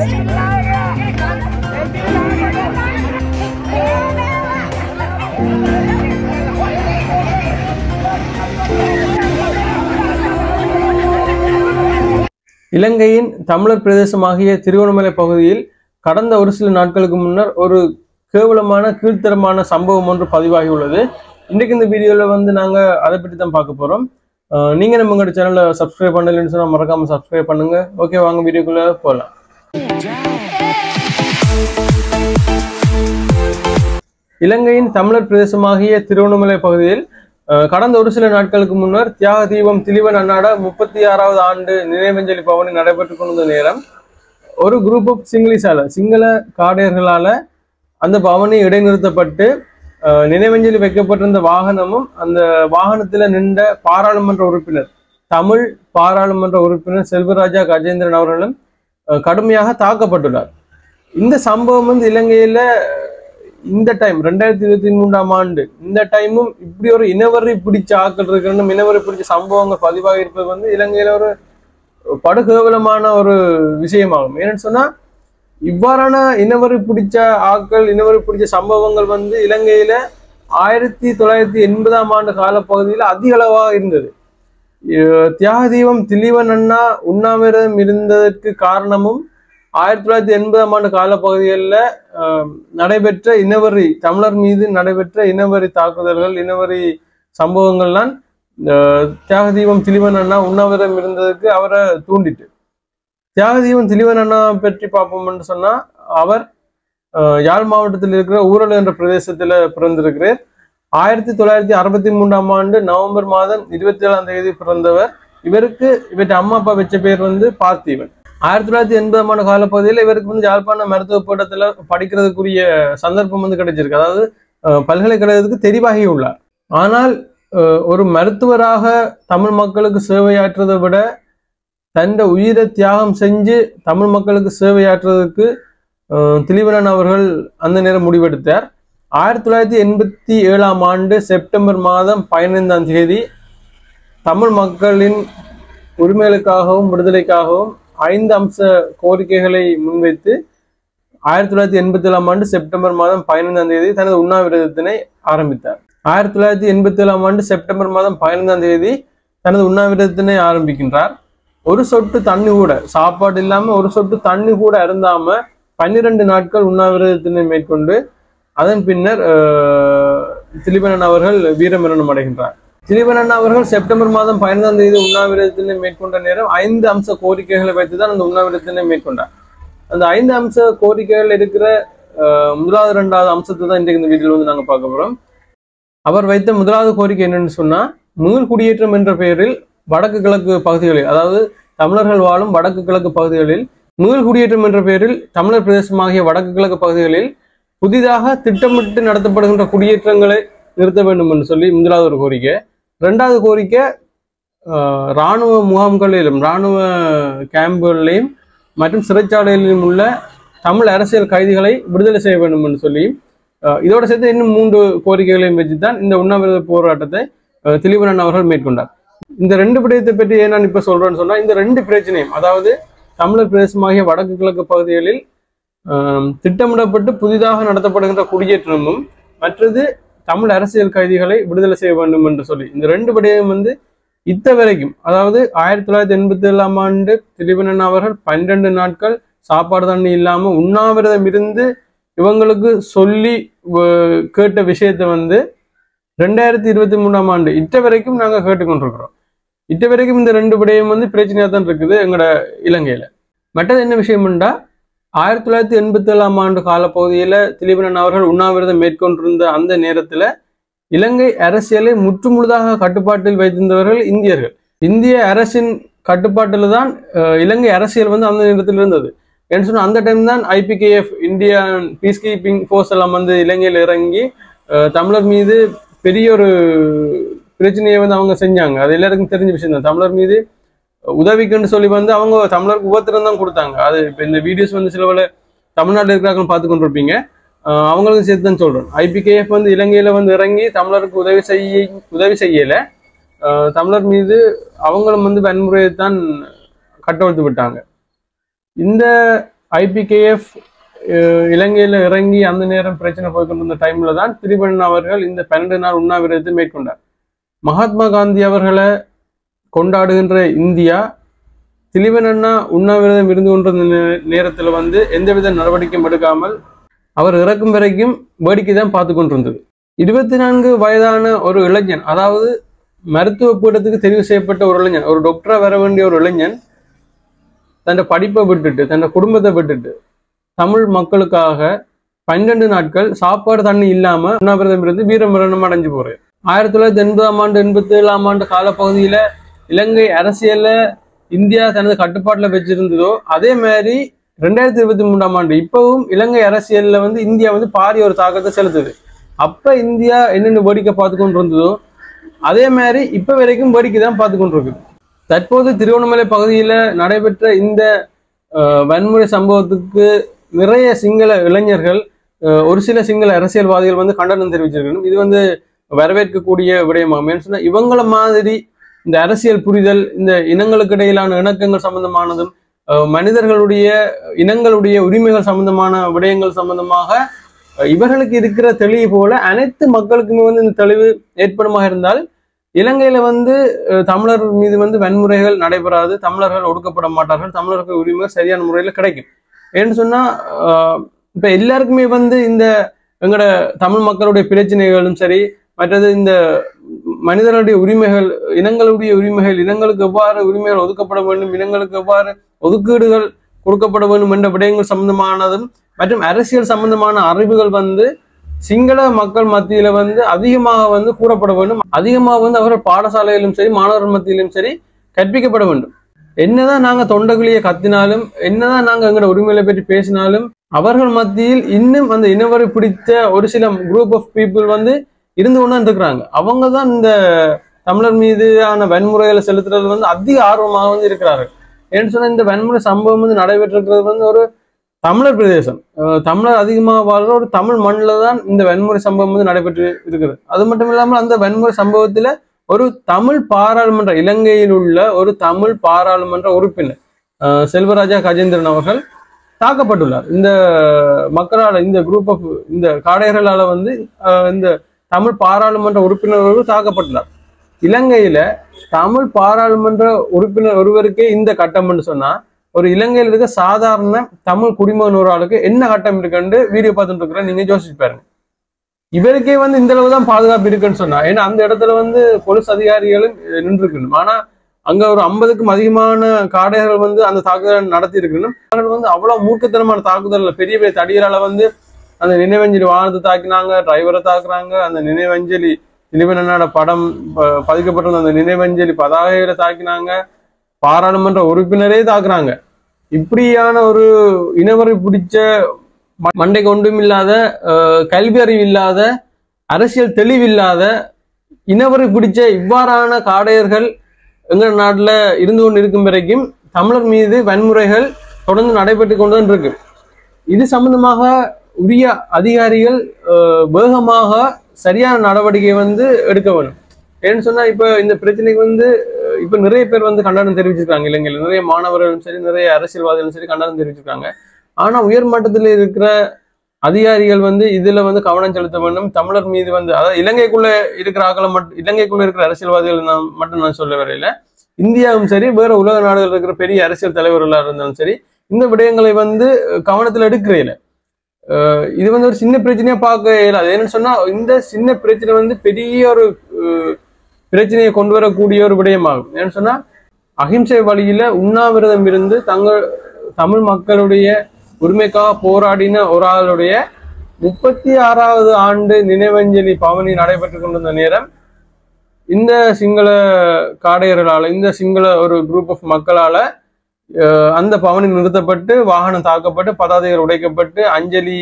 இலங்கையின் தமிழர் பிரதேசமாகிய திருவண்ணாமலை பகுதியில் கடந்த ஒரு சில நாட்களுக்கு முன்னர் ஒரு கேவலமான கீழ்த்தரமான சம்பவம் ஒன்று பதிவாகியுள்ளது இன்றைக்கு இந்த வீடியோவில் வந்து நாங்கள் அதை பற்றி தான் பார்க்க போகிறோம் நீங்கள் நம்ம எங்களோட சேனலை சப்ஸ்கிரைப் பண்ணலைன்னு சொன்னால் மறக்காமல் சப்ஸ்கிரைப் பண்ணுங்க ஓகே வாங்க வீடியோக்குள்ளே போகலாம் இலங்கையின் தமிழர் பிரதேசமாகிய திருவண்ணாமலை பகுதியில் அஹ், கடந்த ஒரு சில நாட்களுக்கு முன்னர் தியாக தீபம் திலிவன் அன்னாட முப்பத்தி ஆறாவது ஆண்டு நினைவஞ்சலி பவனி நடைபெற்றுக் கொண்டிருந்த நேரம் ஒரு குரூப் ஆஃப் சிங்களீஸால சிங்கள காடையர்களால அந்த பவனி இடைநிறுத்தப்பட்டு அஹ், நினைவஞ்சலி வைக்கப்பட்டிருந்த வாகனமும் அந்த வாகனத்துல நின்ற பாராளுமன்ற உறுப்பினர் தமிழ் பாராளுமன்ற உறுப்பினர் செல்வராஜா கஜேந்திரன் அவர்களும் அஹ், கடுமையாக தாக்கப்பட்டுள்ளார் இந்த சம்பவம் வந்து இலங்கையில இந்த டைம் ரெண்டாயிரத்தி இருபத்தி மூன்றாம் ஆண்டு இந்த டைமும் இப்படி ஒரு இனவரி பிடிச்ச ஆக்கள் இருக்கணும் இனவரி பிடிச்ச சம்பவங்கள் பதிவாகி இருப்பது வந்து இலங்கையில ஒரு படுகேவலமான ஒரு விஷயமாகும் ஏன்னு சொன்னா இவ்வாறான இனவரி பிடிச்ச ஆக்கள் இனவரி பிடிச்ச சம்பவங்கள் வந்து இலங்கையில ஆயிரத்தி தொள்ளாயிரத்தி எண்பதாம் ஆண்டு காலப்பகுதியில் அதிக அளவாக இருந்தது அஹ் தியாக தீபம் திலீவன் அண்ணா உண்ணாவிரதம் இருந்ததற்கு காரணமும் ஆயிரத்தி தொள்ளாயிரத்தி எண்பதாம் ஆண்டு காலப்பகுதிகளில் நடைபெற்ற இனவரி தமிழர் மீது நடைபெற்ற இனவரி தாக்குதல்கள் இனவரி சம்பவங்கள்லாம் அஹ் தியாக தீபம் திலீவன் அண்ணா உண்ணாவிரதம் இருந்ததுக்கு அவரை தூண்டிட்டு தியாக தீபம் திலீவன் அண்ணா பற்றி பார்ப்போம்னு சொன்னா அவர் அஹ், யாழ் மாவட்டத்தில் இருக்கிற ஊரல் என்ற பிரதேசத்துல பிறந்திருக்கிறார் ஆயிரத்தி தொள்ளாயிரத்தி அறுபத்தி மூன்றாம் ஆண்டு நவம்பர் மாதம் இருபத்தி ஏழாம் தேதி பிறந்தவர் இவருக்கு இவற்றை அம்மா அப்பா வச்ச பேர் வந்து பார்த்திபன் ஆயிரத்தி தொள்ளாயிரத்தி எண்பதாம் ஆண்டு காலப்பகுதியில் இவருக்கு வந்து யாழ்ப்பாண மருத்துவ பீடத்துல படிக்கிறதுக்குரிய சந்தர்ப்பம் வந்து கிடைச்சிருக்கு அதாவது அஹ், பல்கலைக்கழகத்துக்கு தெரிவாகி உள்ளார் ஆனால் அஹ், ஒரு மருத்துவராக தமிழ் மக்களுக்கு சேவையாற்றுவதை விட தன் உயிரை தியாகம் செஞ்சு தமிழ் மக்களுக்கு சேவையாற்றுவதற்கு அஹ், திலீவனன் அவர்கள் அந்த நேரம் முடிவெடுத்தார் ஆயிரத்தி தொள்ளாயிரத்தி எண்பத்தி ஏழாம் ஆண்டு செப்டம்பர் மாதம் பதினைந்தாம் தேதி தமிழ் மக்களின் உரிமைகளுக்காகவும் விடுதலைக்காகவும் ஐந்து அம்ச கோரிக்கைகளை முன்வைத்து ஆயிரத்தி தொள்ளாயிரத்தி எண்பத்தி ஏழாம் ஆண்டு செப்டம்பர் மாதம் பதினைந்தாம் தேதி தனது உண்ணாவிரதத்தினை ஆரம்பித்தார் ஆயிரத்தி தொள்ளாயிரத்தி எண்பத்தி ஏழாம் ஆண்டு செப்டம்பர் மாதம் பதினைந்தாம் தேதி தனது உண்ணாவிரதத்தினை ஆரம்பிக்கின்றார் ஒரு சொட்டு தண்ணி கூட சாப்பாடு இல்லாம ஒரு சொட்டு தண்ணி கூட அருந்தாம பன்னிரண்டு நாட்கள் உண்ணாவிரதத்தினை மேற்கொண்டு அதன் பின்னர் அஹ், திலீபனன் அவர்கள் வீரமரணம் அடைகின்றார் திலீபனன் அவர்கள் செப்டம்பர் மாதம் பதினைந்தாம் தேதி உண்ணாவிரதத்தினை மேற்கொண்ட நேரம் ஐந்து அம்ச கோரிக்கைகளை வைத்துதான் அந்த உண்ணாவிரதத்தினை மேற்கொண்டார் அந்த ஐந்து அம்ச கோரிக்கைகள் இருக்கிற அஹ், முதலாவது இரண்டாவது அம்சத்தை தான் இன்றைக்கு இந்த வீடியோல வந்து நாங்க பார்க்க போறோம் அவர் வைத்த முதலாவது கோரிக்கை என்னன்னு சொன்னா மீள் குடியேற்றம் என்ற பெயரில் வடக்கு கிழக்கு பகுதிகளில் அதாவது தமிழர்கள் வாழும் வடக்கு கிழக்கு பகுதிகளில் மீள் குடியேற்றம் என்ற பெயரில் தமிழர் பிரதேசமாகிய வடக்கு கிழக்கு பகுதிகளில் புதிதாக திட்டமிட்டு நடத்தப்படுகின்ற குடியேற்றங்களை நிறுத்த வேண்டும் என்று சொல்லி முதலாவது ஒரு கோரிக்கை ரெண்டாவது கோரிக்கை ஆஹ், இராணுவ முகாம்களிலும் இராணுவ கேம்புகளிலும் மற்றும் சிறைச்சாலைகளிலும் உள்ள தமிழ் அரசியல் கைதிகளை விடுதலை செய்ய வேண்டும் என்று சொல்லி ஆஹ், இதோட சேர்த்து இன்னும் மூன்று கோரிக்கைகளையும் வச்சுதான் இந்த உண்ணாவிரத போராட்டத்தை ஆஹ், திலீபனன் அவர்கள் மேற்கொண்டார் இந்த ரெண்டு விடயத்தை பற்றி ஏன் நான் இப்ப சொல்றேன்னு சொன்னா இந்த ரெண்டு பிரச்சனையும் அதாவது தமிழர் பிரதேசமாகிய வடக்கு கிழக்கு பகுதிகளில் ஆம், திட்டமிடப்பட்டு புதிதாக நடத்தப்படுகின்ற குடியேற்றமும் மற்றது தமிழ் அரசியல் கைதிகளை விடுதலை செய்ய வேண்டும் என்று சொல்லி இந்த ரெண்டு விடயம் வந்து இத்த வரைக்கும் அதாவது ஆயிரத்தி தொள்ளாயிரத்தி எண்பத்தி ஏழாம் ஆண்டு திலீபனன் அவர்கள் பன்னிரண்டு நாட்கள் சாப்பாடு தண்ணி இல்லாம உண்ணாவிரதம் இருந்து இவங்களுக்கு சொல்லி வ- கேட்ட விஷயத்தை வந்து ரெண்டாயிரத்தி இருபத்தி மூணாம் ஆண்டு இட்ட வரைக்கும் நாங்க கேட்டுக்கொண்டிருக்கிறோம் இட்ட வரைக்கும் இந்த ரெண்டு விடயம் வந்து பிரச்சனையா தான் இருக்குது எங்கட இலங்கையில மற்றது என்ன விஷயம்டா ஆயிரத்தி தொள்ளாயிரத்தி எண்பத்தி ஏழாம் ஆண்டு காலப்பகுதியில திலீபனன் அவர்கள் உண்ணாவிரதம் மேற்கொண்டிருந்த அந்த நேரத்துல இலங்கை அரசியலை முற்றுமுழுதாக கட்டுப்பாட்டில் வைத்திருந்தவர்கள் இந்தியர்கள் இந்திய அரசின் கட்டுப்பாட்டில் தான் அஹ், இலங்கை அரசியல் வந்து அந்த நேரத்தில் இருந்தது ஏன்னு சொன்னா அந்த டைம் தான் IPKF Indian peacekeeping force எல்லாம் வந்து இலங்கையில் இறங்கி அஹ், தமிழர் மீது பெரிய ஒரு பிரச்சனையை வந்து அவங்க செஞ்சாங்க அது எல்லாருக்கும் தெரிஞ்ச விஷயம் தான் தமிழர் மீது உதவிக்குன்னு சொல்லி வந்து அவங்க தமிழருக்கு உபத்திரம் தான் கொடுத்தாங்க அது இப்போ இந்த வீடியோஸ் வந்து சில வேளை தமிழ்நாட்டில் இருக்கிறாங்க பார்த்து கொண்டிருப்பீங்க ஆஹ் அவங்களுக்கும் சேர்த்து தான் சொல்றேன் ஐபிகேஎஃப் வந்து இலங்கையில வந்து இறங்கி தமிழருக்கு உதவி செய்ய உதவி செய்யல ஆஹ் தமிழர் மீது அவங்களும் வந்து வன்முறையை தான் கட்டவிழ்த்து விட்டாங்க இந்த ஐபிகேஎஃப் இலங்கையில இறங்கி அந்த நேரம் பிரச்சனை போய்கொண்டிருந்த டைம்ல தான் திரிபண்ணன் அவர்கள் இந்த பன்னெண்டு நாள் உண்ணாவிரதத்தை மேற்கொண்டார் மகாத்மா காந்தி அவர்களை கொண்டாடுகின்ற இந்தியா திலிவன் அண்ணா உண்ணாவிரதம் இருந்து கொண்டிருந்த நே- நேரத்துல வந்து எந்தவித நடவடிக்கையும் எடுக்காமல் அவர் இறக்கும் வரைக்கும் வேடிக்கை தான் பார்த்து கொண்டிருந்தது இருபத்தி நான்கு வயதான ஒரு இளைஞன் அதாவது மருத்துவ பீடத்துக்கு தெரிவு செய்யப்பட்ட ஒரு இளைஞன் ஒரு டாக்டரா வர வேண்டிய ஒரு இளைஞன் தன் படிப்பை விட்டுட்டு தன் குடும்பத்தை விட்டுட்டு தமிழ் மக்களுக்காக பன்னெண்டு நாட்கள் சாப்பாடு தண்ணி இல்லாம உண்ணாவிரதம் இருந்து வீரமரணம் அடைஞ்சு போறாரு ஆயிரத்தி தொள்ளாயிரத்தி எண்பதாம் ஆண்டு எண்பத்தி ஏழாம் ஆண்டு காலப்பகுதியில இலங்கை அரசியல்ல இந்தியா தனது கட்டுப்பாட்டுல வச்சிருந்ததோ அதே மாதிரி ரெண்டாயிரத்தி இருபத்தி மூன்றாம் ஆண்டு இப்பவும் இலங்கை அரசியல்ல வந்து இந்தியா வந்து பாரிய ஒரு தாக்கத்தை செலுத்துது அப்ப இந்தியா என்னென்ன வேடிக்கை பார்த்து கொண்டு இருந்ததோ அதே மாதிரி இப்ப வரைக்கும் வேடிக்கை தான் பார்த்து கொண்டிருக்கு தற்போது திருவண்ணாமலை பகுதியில நடைபெற்ற இந்த அஹ், வன்முறை சம்பவத்துக்கு நிறைய சிங்கள இளைஞர்கள் அஹ், ஒரு சில சிங்கள அரசியல்வாதிகள் வந்து கண்டனம் தெரிவிச்சிருக்கணும் இது வந்து வரவேற்கக்கூடிய விடயமாகும் ஏன்னு சொன்னா இவங்கள மாதிரி இந்த அரசியல் புரிதல் இந்த இனங்களுக்கு இடையிலான இணக்கங்கள் சம்பந்தமானதும் அஹ், மனிதர்களுடைய இனங்களுடைய உரிமைகள் சம்பந்தமான விடயங்கள் சம்பந்தமாக அஹ், இவர்களுக்கு இருக்கிற தெளிவு போல அனைத்து மக்களுக்குமே வந்து இந்த தெளிவு ஏற்படுமாக இருந்தால் இலங்கையில வந்து அஹ், தமிழர் மீது வந்து வன்முறைகள் நடைபெறாது தமிழர்கள் ஒடுக்கப்பட மாட்டார்கள் தமிழர்கள் உரிமை சரியான முறையில் கிடைக்கும் ஏன்னு சொன்னா அஹ், இப்ப எல்லாருக்குமே வந்து இந்த எங்கட தமிழ் மக்களுடைய பிரச்சனைகளும் சரி மற்றது இந்த மனிதர்களுடைய உரிமைகள் இனங்களுடைய உரிமைகள் இனங்களுக்கு எவ்வாறு உரிமைகள் ஒதுக்கப்பட வேண்டும் இனங்களுக்கு எவ்வாறு ஒதுக்கீடுகள் கொடுக்கப்பட வேண்டும் என்ற விடயங்கள் சம்பந்தமானதும் மற்றும் அரசியல் சம்பந்தமான அறிவுகள் வந்து சிங்கள மக்கள் மத்தியில வந்து அதிகமாக வந்து கூறப்பட வேண்டும் அதிகமாக வந்து அவர்கள் பாடசாலையிலும் சரி மாணவர்கள் மத்தியிலும் சரி கற்பிக்கப்பட வேண்டும் என்னதான் நாங்க தொண்டகுழியை கத்தினாலும் என்னதான் நாங்க எங்களோட உரிமைகளை பற்றி பேசினாலும் அவர்கள் மத்தியில் இன்னும் அந்த இனவரை பிடித்த ஒரு சில குரூப் ஆஃப் பீப்புள் வந்து இருந்து கொண்டு தான் இருக்கிறாங்க அவங்க தான் இந்த தமிழர் மீதான வன்முறைகளை செலுத்துறது வந்து அதிக ஆர்வமாக வந்து இருக்கிறார்கள் ஏன்னு சொன்னா இந்த வன்முறை சம்பவம் வந்து நடைபெற்றிருக்கிறது வந்து ஒரு தமிழர் பிரதேசம் அஹ் தமிழர் அதிகமாக வாழ்ற ஒரு தமிழ் மண்ணில் தான் இந்த வன்முறை சம்பவம் வந்து நடைபெற்று இருக்கிறது அது மட்டும் இல்லாமல் அந்த வன்முறை சம்பவத்துல ஒரு தமிழ் பாராளுமன்ற இலங்கையில் உள்ள ஒரு தமிழ் பாராளுமன்ற உறுப்பினர் அஹ் செல்வராஜா கஜேந்திரன் அவர்கள் தாக்கப்பட்டுள்ளார் இந்த மக்களால் இந்த குரூப் ஆஃப் இந்த காடையர்களால வந்து அஹ் இந்த தமிழ் பாராளுமன்ற உறுப்பினர் ஒருவர் தாக்கப்பட்டுள்ளார் இலங்கையில தமிழ் பாராளுமன்ற உறுப்பினர் ஒருவருக்கே இந்த கட்டம்னு சொன்னா ஒரு இலங்கையில் இருக்க சாதாரண தமிழ் குடிமகன் ஒரு ஆளுக்கு என்ன கட்டம் இருக்குன்னு வீடியோ பார்த்துட்டு இருக்கிறேன் நீங்க யோசிச்சு பாருங்க இவருக்கே வந்து இந்த அளவு தான் பாதுகாப்பு இருக்குன்னு சொன்னா ஏன்னா அந்த இடத்துல வந்து போலீஸ் அதிகாரிகளும் நின்று இருக்கணும் ஆனா அங்க ஒரு ஐம்பதுக்கும் அதிகமான காடையர்கள் வந்து அந்த தாக்குதல் நடத்தி இருக்கணும் அவர்கள் வந்து அவ்வளவு மூர்க்கத்தனமான தாக்குதல் பெரிய பெரிய தடியரால வந்து அந்த நினைவஞ்சலி வாகனத்தை தாக்கினாங்க டிரைவரை தாக்குறாங்க அந்த நினைவஞ்சலி திலிவனோட படம் ப- பதிக்கப்பட்டிருந்த அந்த நினைவஞ்சலி பதாகைகளை தாக்கினாங்க பாராளுமன்ற உறுப்பினரே தாக்குறாங்க இப்படியான ஒரு இனவரை பிடிச்ச ம- மண்டைக்கு ஒன்றும் இல்லாத அஹ், கல்வி அறிவு இல்லாத அரசியல் தெளிவில்லாத இனவரை பிடிச்ச இவ்வாறான காடையர்கள் எங்கள் நாட்டுல இருந்து கொண்டு இருக்கும் வரைக்கும் தமிழர் மீது வன்முறைகள் தொடர்ந்து நடைபெற்று கொண்டு தான் இருக்கு இது சம்பந்தமாக உரிய அதிகாரிகள் அஹ், வேகமாக சரியான நடவடிக்கை வந்து எடுக்க வேணும் ஏன்னு சொன்னா இப்ப இந்த பிரச்சனைக்கு வந்து அஹ், இப்ப நிறைய பேர் வந்து கண்டனம் தெரிவிச்சிருக்காங்க இலங்கையில நிறைய மாணவர்களும் சரி நிறைய அரசியல்வாதிகளும் சரி கண்டனம் தெரிவிச்சிருக்காங்க ஆனா உயர் மட்டத்தில் இருக்கிற அதிகாரிகள் வந்து இதுல வந்து கவனம் செலுத்த வேண்டும் தமிழர் மீது வந்து அதாவது இலங்கைக்குள்ள இருக்கிற ஆக்களை மட்டும் இலங்கைக்குள்ள இருக்கிற அரசியல்வாதிகள் நான் மட்டும் நான் சொல்ல வரையில இந்தியாவும் சரி வேற உலக நாடுகள் இருக்கிற பெரிய அரசியல் தலைவர்களாக இருந்தாலும் சரி இந்த விடயங்களை வந்து கவனத்தில் எடுக்கிறதில்ல அஹ் இது வந்து ஒரு சின்ன பிரச்சனையா பார்க்க இயலாது ஏன்னு சொன்னா இந்த சின்ன பிரச்சனை வந்து பெரிய ஒரு அஹ், பிரச்சனையை கொண்டு வரக்கூடிய ஒரு விடயமாகும் ஏன்னு சொன்னா அகிம்சை வழியில உண்ணாவிரதம் இருந்து தங்கள் தமிழ் மக்களுடைய உரிமைக்காக போராடின ஒரு ஆளுடைய முப்பத்தி ஆறாவது ஆண்டு நினைவஞ்சலி பவனி நடைபெற்று கொண்டிருந்த நேரம் இந்த சிங்கள காடையர்களால இந்த சிங்கள ஒரு குரூப் ஆஃப் மக்களால அஹ், அந்த பவனி நிறுத்தப்பட்டு வாகனம் தாக்கப்பட்டு பதாதைகள் உடைக்கப்பட்டு அஞ்சலி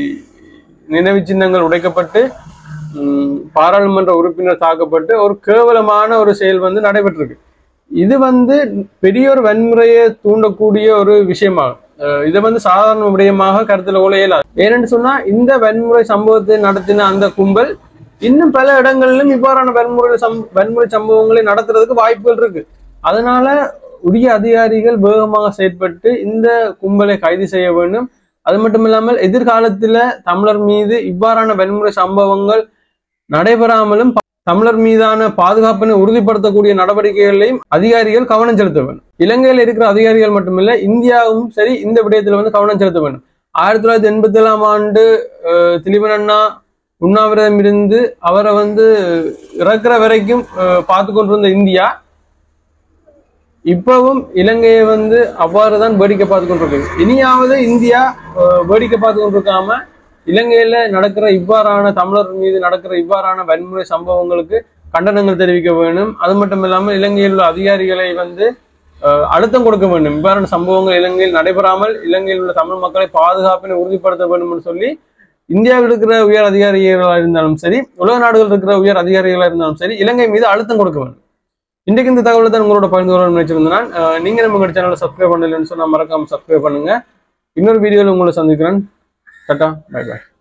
நினைவு சின்னங்கள் உடைக்கப்பட்டு ம், பாராளுமன்ற உறுப்பினர் தாக்கப்பட்டு ஒரு கேவலமான ஒரு செயல் வந்து நடைபெற்றிருக்கு இது வந்து பெரிய ஒரு வன்முறையை தூண்டக்கூடிய ஒரு விஷயமாகும் அஹ், இதை வந்து சாதாரண விடயமாக கருத்தில் கொள்ள இயலாது ஏனென்று சொன்னா இந்த வன்முறை சம்பவத்தை நடத்தின அந்த கும்பல் இன்னும் பல இடங்களிலும் இவ்வாறான வன்முறை சம் வன்முறை சம்பவங்களை நடத்துறதுக்கு வாய்ப்புகள் இருக்கு அதனால உரிய அதிகாரிகள் வேகமாக செயற்பட்டு இந்த கும்பலை கைது செய்ய வேண்டும் அது மட்டும் இல்லாமல் எதிர்காலத்துல தமிழர் மீது இவ்வாறான வன்முறை சம்பவங்கள் நடைபெறாமலும் ப- தமிழர் மீதான பாதுகாப்பினை உறுதிப்படுத்தக்கூடிய நடவடிக்கைகளையும் அதிகாரிகள் கவனம் செலுத்த வேண்டும் இலங்கையில் இருக்கிற அதிகாரிகள் மட்டுமில்ல இந்தியாவும் சரி இந்த விடயத்துல வந்து கவனம் செலுத்த வேண்டும் ஆயிரத்தி தொள்ளாயிரத்தி எண்பத்தி ஏழாம் ஆண்டு அஹ், திலீபன் அண்ணா உண்ணாவிரதம் இருந்து அவரை வந்து இறக்குற வரைக்கும் அஹ், பார்த்து கொண்டிருந்த இந்தியா இப்பவும் இலங்கையை வந்து அவ்வாறு தான் வேடிக்கை பார்த்து கொண்டிருக்கு இனியாவது இந்தியா அஹ், வேடிக்கை பார்த்து கொண்டிருக்காம இலங்கையில நடக்கிற இவ்வாறான தமிழர் மீது நடக்கிற இவ்வாறான வன்முறை சம்பவங்களுக்கு கண்டனங்கள் தெரிவிக்க வேண்டும் அது மட்டும் இல்லாமல் இலங்கையில் உள்ள அதிகாரிகளை வந்து அஹ், அழுத்தம் கொடுக்க வேண்டும் இவ்வாறான சம்பவங்கள் இலங்கையில் நடைபெறாமல் இலங்கையில் உள்ள தமிழ் மக்களை பாதுகாப்பினை உறுதிப்படுத்த வேண்டும் என்று சொல்லி இந்தியாவில் இருக்கிற உயர் அதிகாரிகளாக இருந்தாலும் சரி உலக நாடுகள் இருக்கிற உயர் அதிகாரிகளாக இருந்தாலும் சரி இலங்கை மீது அழுத்தம் கொடுக்க வேண்டும் இன்றைக்கு இந்த தகவலை தான் உங்களோட பகிர்ந்து கொள்ள நினைச்சிருந்தேன் நான். அஹ், நீங்க நம்ம உங்களோட சேனலை சப்ஸ்கிரைப் பண்ணலன்னு சொன்னா மறக்காம சப்ஸ்கிரைப் பண்ணுங்க இன்னொரு வீடியோவில் உங்களை சந்திக்கிறேன் டாட்டா பை பை